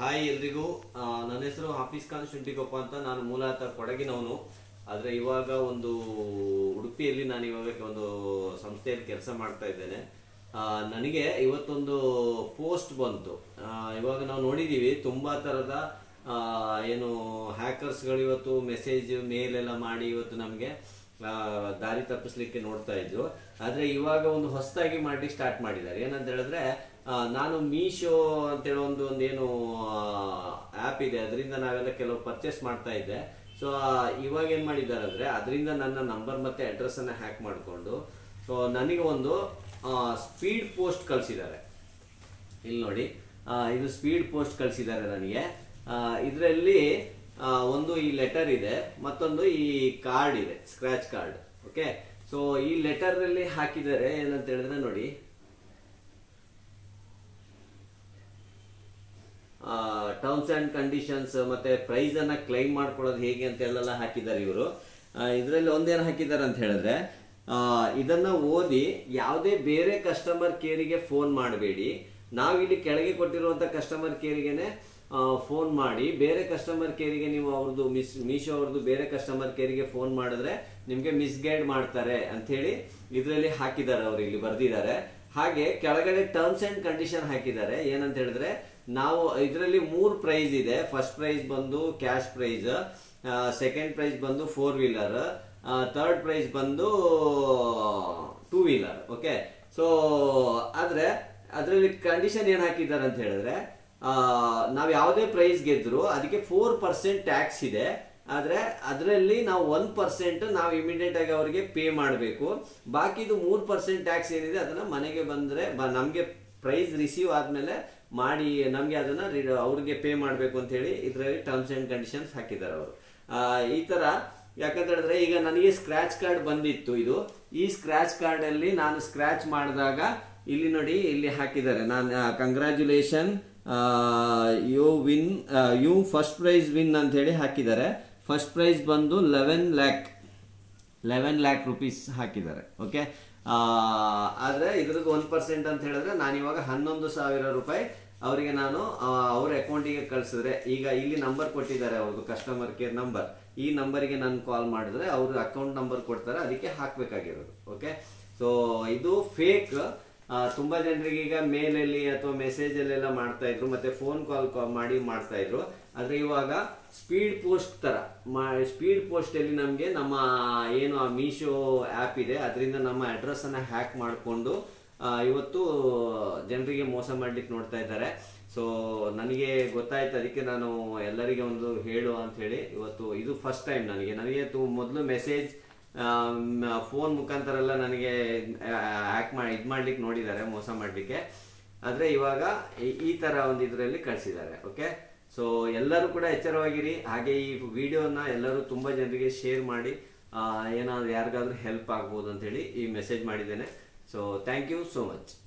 hi ಎಲ್ರಿಗೂ ಆ, ನನ್ನ ಹೆಸರು ಹಾಫೀಸ್ ಖಾನ್ ಶುಂಠಿಕೊಪ್ಪ ಅಂತ ನಾನು ಮೂಲತಃ ಕೊಡಗಿನವನು ಆದರೆ ಇವಾಗ ಒಂದು ಉಡುಪಿಯಲ್ಲಿ ನಾನು ಇವಾಗ ಒಂದು ಸಂಸ್ಥೆಯಲ್ಲಿ ಕೆಲಸ ಮಾಡ್ತಾ ಇದ್ದೇನೆ ಆ, ನನಗೆ ಇವತ್ತೊಂದು ಪೋಸ್ಟ್ ಬಂತು ಆ, ಇವಾಗ ನಾವು ನೋಡಿದ್ದೀವಿ ತುಂಬ ಥರದ ಆ, ಏನು ಹ್ಯಾಕರ್ಸ್ಗಳು ಇವತ್ತು ಮೆಸೇಜ್ ಮೇಲ್ ಎಲ್ಲ ಮಾಡಿ ಇವತ್ತು ನಮಗೆ ದಾರಿ ತಪ್ಪಿಸ್ಲಿಕ್ಕೆ ನೋಡ್ತಾ ಇದ್ರು ಆದ್ರೆ ಇವಾಗ ಒಂದು ಹೊಸದಾಗಿ ಮಾಡಿ ಸ್ಟಾರ್ಟ್ ಮಾಡಿದ್ದಾರೆ ಏನಂತ ಹೇಳಿದ್ರೆ ಆ, ನಾನು ಮೀಶೋ ಅಂತೇಳಿ ಒಂದು ಒಂದು ಏನು ಆ್ಯಪ್ ಇದೆ ಅದರಿಂದ ನಾವೆಲ್ಲ ಕೆಲವು ಪರ್ಚೇಸ್ ಮಾಡ್ತಾ ಇದ್ದೆ ಸೊ ಇವಾಗ ಏನ್ ಮಾಡಿದ್ದಾರೆ ಅಂದ್ರೆ ಅದರಿಂದ ನನ್ನ ನಂಬರ್ ಮತ್ತೆ ಅಡ್ರೆಸ್ ಅನ್ನ ಹ್ಯಾಕ್ ಮಾಡಿಕೊಂಡು ಸೊ ನನಗೆ ಒಂದು ಸ್ಪೀಡ್ ಪೋಸ್ಟ್ ಕಳಿಸಿದ್ದಾರೆ ಇಲ್ಲಿ ನೋಡಿ ಆ, ಇದು ಸ್ಪೀಡ್ ಪೋಸ್ಟ್ ಕಳಿಸಿದ್ದಾರೆ ನನಗೆ ಇದರಲ್ಲಿ ಒಂದು ಈ ಲೆಟರ್ ಇದೆ ಮತ್ತೊಂದು ಈ ಕಾರ್ಡ್ ಇದೆ ಸ್ಕ್ರಾಚ್ ಕಾರ್ಡ್ ಓಕೆ ಸೊ ಈ ಲೆಟರ್ ಅಲ್ಲಿ ಹಾಕಿದ್ದಾರೆ ಏನಂತ ಹೇಳಿದ್ರೆ ನೋಡಿ ಟರ್ಮ್ಸ್ ಅಂಡ್ ಕಂಡೀಷನ್ಸ್ ಮತ್ತೆ ಪ್ರೈಸ್ ಅನ್ನ ಕ್ಲೈಮ್ ಮಾಡ್ಕೊಳ್ಳೋದು ಹೇಗೆ ಅಂತ ಎಲ್ಲ ಹಾಕಿದ್ದಾರೆ ಇವರು ಇದರಲ್ಲಿ ಒಂದೇನು ಹಾಕಿದ್ದಾರೆ ಅಂತ ಹೇಳಿದ್ರೆ ಆ, ಇದನ್ನ ಓದಿ ಯಾವುದೇ ಬೇರೆ ಕಸ್ಟಮರ್ ಕೇರಿಗೆ ಫೋನ್ ಮಾಡಬೇಡಿ ನಾವಿಲ್ಲಿ ಕೆಳಗೆ ಕೊಟ್ಟಿರುವಂತ ಕಸ್ಟಮರ್ ಕೇರಿಗೆನೆ ಫೋನ್ ಮಾಡಿ ಬೇರೆ ಕಸ್ಟಮರ್ ಕೇರಿಗೆ ನೀವು ಅವ್ರದ್ದು ಮಿಸ್ ಮೀಶೋ ಅವ್ರದ್ದು ಬೇರೆ ಕಸ್ಟಮರ್ ಕೇರಿಗೆ ಫೋನ್ ಮಾಡಿದ್ರೆ ನಿಮ್ಗೆ ಮಿಸ್ಗೈಡ್ ಮಾಡ್ತಾರೆ ಅಂತ ಹೇಳಿ ಇದರಲ್ಲಿ ಹಾಕಿದ್ದಾರೆ ಅವರು ಇಲ್ಲಿ ಬರ್ದಿದ್ದಾರೆ ಹಾಗೆ ಕೆಳಗಡೆ ಟರ್ಮ್ಸ್ ಅಂಡ್ ಕಂಡೀಷನ್ ಹಾಕಿದ್ದಾರೆ ಏನಂತ ಹೇಳಿದ್ರೆ ನಾವು ಇದರಲ್ಲಿ ಮೂರು ಪ್ರೈಸ್ ಇದೆ ಫಸ್ಟ್ ಪ್ರೈಸ್ ಬಂದು ಕ್ಯಾಶ್ ಪ್ರೈಸ್ ಸೆಕೆಂಡ್ ಪ್ರೈಸ್ ಬಂದು ಫೋರ್ ವೀಲರ್ ಥರ್ಡ್ ಪ್ರೈಸ್ ಬಂದು ಟೂ ವೀಲರ್ ಓಕೆ ಸೊ ಆದ್ರೆ ಅದರಲ್ಲಿ ಕಂಡೀಷನ್ ಏನ್ ಹಾಕಿದ್ದಾರೆ ಅಂತ ಹೇಳಿದ್ರೆ ಆ, ನಾವ್ ಯಾವುದೇ ಪ್ರೈಸ್ ಗೆದ್ರು ಅದಕ್ಕೆ ಫೋರ್ ಪರ್ಸೆಂಟ್ ಟ್ಯಾಕ್ಸ್ ಇದೆ ಆದ್ರೆ ಅದರಲ್ಲಿ ನಾವು ಒನ್ ಪರ್ಸೆಂಟ್ ನಾವು ಇಮಿಡಿಯೇಟ್ ಆಗಿ ಅವರಿಗೆ ಪೇ ಮಾಡಬೇಕು ಬಾಕಿದು ಮೂರ್ ಪರ್ಸೆಂಟ್ ಟ್ಯಾಕ್ಸ್ ಏನಿದೆ ಅದನ್ನ ಮನೆಗೆ ಬಂದ್ರೆ ಬ- ನಮ್ಗೆ ಪ್ರೈಸ್ ರಿಸೀವ್ ಆದ್ಮೇಲೆ ಮಾಡಿ ನಮ್ಗೆ ಅದನ್ನ ರಿ- ಅವ್ರಿಗೆ ಪೇ ಮಾಡಬೇಕು ಅಂತ ಹೇಳಿ ಇದರಲ್ಲಿ ಟರ್ಮ್ಸ್ ಅಂಡ್ ಕಂಡೀಷನ್ಸ್ ಹಾಕಿದ್ದಾರೆ ಅವರು ಈ ತರ ಯಾಕಂತ ಹೇಳಿದ್ರೆ ಈಗ ನನಗೆ ಸ್ಕ್ರಾಚ್ ಕಾರ್ಡ್ ಬಂದಿತ್ತು ಇದು ಈ ಸ್ಕ್ರಾಚ್ ಕಾರ್ಡ್ ಅಲ್ಲಿ ನಾನು ಸ್ಕ್ರಾಚ್ ಮಾಡಿದಾಗ ಇಲ್ಲಿ ನೋಡಿ ಇಲ್ಲಿ ಹಾಕಿದ್ದಾರೆ ನಾನು congratulation you win you first prize win ಅಂತ ಹೇಳಿ ಹಾಕಿದ್ದಾರೆ ಫಸ್ಟ್ ಪ್ರೈಸ್ ಬಂದು eleven lakh eleven lakh rupees ಹಾಕಿದ್ದಾರೆ ಓಕೆ ಆದರೆ ಇದ್ರದ್ದು ಒನ್ ಪರ್ಸೆಂಟ್ ಅಂತ ಹೇಳಿದ್ರೆ ನಾನು ಇವಾಗ ಹನ್ನೊಂದು ಸಾವಿರ ರೂಪಾಯಿ ಅವರಿಗೆ ನಾನು ಆ, ಅವ್ರ ಅಕೌಂಟಿಗೆ ಕಳಿಸಿದ್ರೆ ಈಗ ಇಲ್ಲಿ ನಂಬರ್ ಕೊಟ್ಟಿದ್ದಾರೆ ಅವ್ರದ್ದು ಕಸ್ಟಮರ್ ಕೇರ್ ನಂಬರ್ ಈ ನಂಬರಿಗೆ ನಾನು ಕಾಲ್ ಮಾಡಿದ್ರೆ ಅವ್ರ ಅಕೌಂಟ್ ನಂಬರ್ ಕೊಡ್ತಾರೆ ಅದಕ್ಕೆ ಹಾಕ್ಬೇಕಾಗಿರೋದು ಓಕೆ ಸೊ ಇದು ಫೇಕ್ ತುಂಬಾ ಜನರಿಗೆ ಈಗ ಮೇಲಲ್ಲಿ ಅಥವಾ ಮೆಸೇಜ್ ಅಲ್ಲೆಲ್ಲ ಮಾಡ್ತಾ ಇದ್ರು ಮತ್ತೆ ಫೋನ್ ಕಾಲ್ ಮಾಡಿ ಮಾಡ್ತಾ ಇದ್ರು ಆದ್ರೆ ಇವಾಗ ಸ್ಪೀಡ್ ಪೋಸ್ಟ್ ತರ ಸ್ಪೀಡ್ ಪೋಸ್ಟ್ ಅಲ್ಲಿ ನಮಗೆ ನಮ್ಮ ಏನು ಆ ಮೀಶೋ ಆ್ಯಪ್ ಇದೆ ಅದರಿಂದ ನಮ್ಮ ಅಡ್ರೆಸ್ ಅನ್ನ ಹ್ಯಾಕ್ ಮಾಡಿಕೊಂಡು ಇವತ್ತು ಜನರಿಗೆ ಮೋಸ ಮಾಡ್ಲಿಕ್ಕೆ ನೋಡ್ತಾ ಇದ್ದಾರೆ ಸೊ ನನಗೆ ಗೊತ್ತಾಯ್ತು ಅದಕ್ಕೆ ನಾನು ಎಲ್ಲರಿಗೆ ಒಂದು ಹೇಳು ಅಂತ ಹೇಳಿ ಇವತ್ತು ಇದು ಫಸ್ಟ್ ಟೈಮ್ ನನಗೆ ನನಗೆ ತು- ಮೊದಲು ಮೆಸೇಜ್ ಫೋನ್ ಮುಖಾಂತರ ಎಲ್ಲ ನನಗೆ ಹ್ಯಾಕ್ ಮಾಡಿ ಇದು ಮಾಡ್ಲಿಕ್ಕೆ ನೋಡಿದ್ದಾರೆ ಮೋಸ ಮಾಡಲಿಕ್ಕೆ ಆದರೆ ಇವಾಗ ಈ- ಈ ತರ ಒಂದು ಇದರಲ್ಲಿ ಕಳಿಸಿದ್ದಾರೆ ಓಕೆ ಸೊ ಎಲ್ಲರೂ ಕೂಡ ಎಚ್ಚರವಾಗಿರಿ ಹಾಗೆ ಈ ವಿಡಿಯೋನ ಎಲ್ಲರೂ ತುಂಬಾ ಜನರಿಗೆ ಶೇರ್ ಮಾಡಿ ಆ, ಏನಾದ್ರು ಯಾರಿಗಾದ್ರೂ ಹೆಲ್ಪ್ ಆಗ್ಬೋದು ಅಂತ ಹೇಳಿ ಈ ಮೆಸೇಜ್ ಮಾಡಿದ್ದೇನೆ so thank you so much